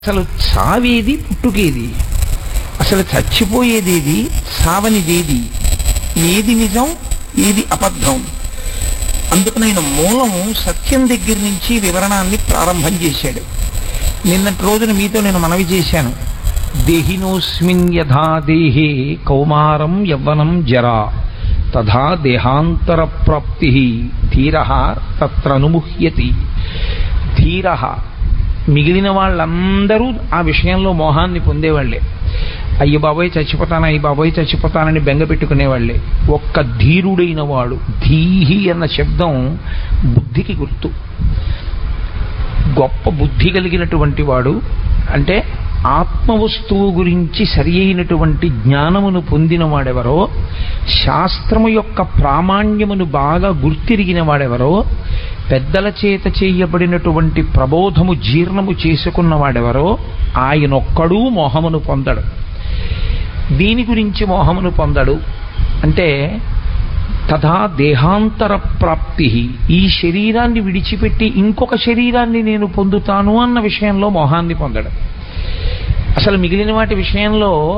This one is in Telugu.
అసలు చావేది పుట్టుకేది అసలు చచ్చిపోయేదేది సావనిదేది ఏది నిజం ఏది అబద్ధం అందుకని ఆయన మూలం సత్యం దగ్గర నుంచి వివరణాన్ని ప్రారంభం చేశాడు నిన్నటి రోజున మీతో నేను మనవి చేశాను దేహినోస్మిన్ యథా దేహే కౌమారం యవ్వనం జరా తథా దేహాంతర ప్రాప్తి ధీర తత్రనుముహ్యతి ధీర మిగిలిన వాళ్ళందరూ ఆ విషయంలో మోహాన్ని పొందేవాళ్లే అయ్య బాబోయ్ చచ్చిపోతాను అయ్యి బాబోయ్ చచ్చిపోతానని బెంగ పెట్టుకునేవాళ్లే ఒక్క ధీరుడైన వాడు ధీహి అన్న శబ్దం బుద్ధికి గుర్తు గొప్ప బుద్ధి కలిగినటువంటి వాడు అంటే ఆత్మవస్తువు గురించి సరి అయినటువంటి జ్ఞానమును పొందిన వాడెవరో శాస్త్రము యొక్క ప్రామాణ్యమును బాగా గుర్తిరిగిన వాడెవరో పెద్దల చేత చేయబడినటువంటి ప్రబోధము జీర్ణము చేసుకున్న వాడెవరో ఆయనొక్కడూ మోహమును పొందడు దీని గురించి మోహమును పొందడు అంటే తథా దేహాంతర ప్రాప్తి ఈ శరీరాన్ని విడిచిపెట్టి ఇంకొక శరీరాన్ని నేను పొందుతాను అన్న విషయంలో మోహాన్ని పొందడం అసలు మిగిలిన వాటి విషయంలో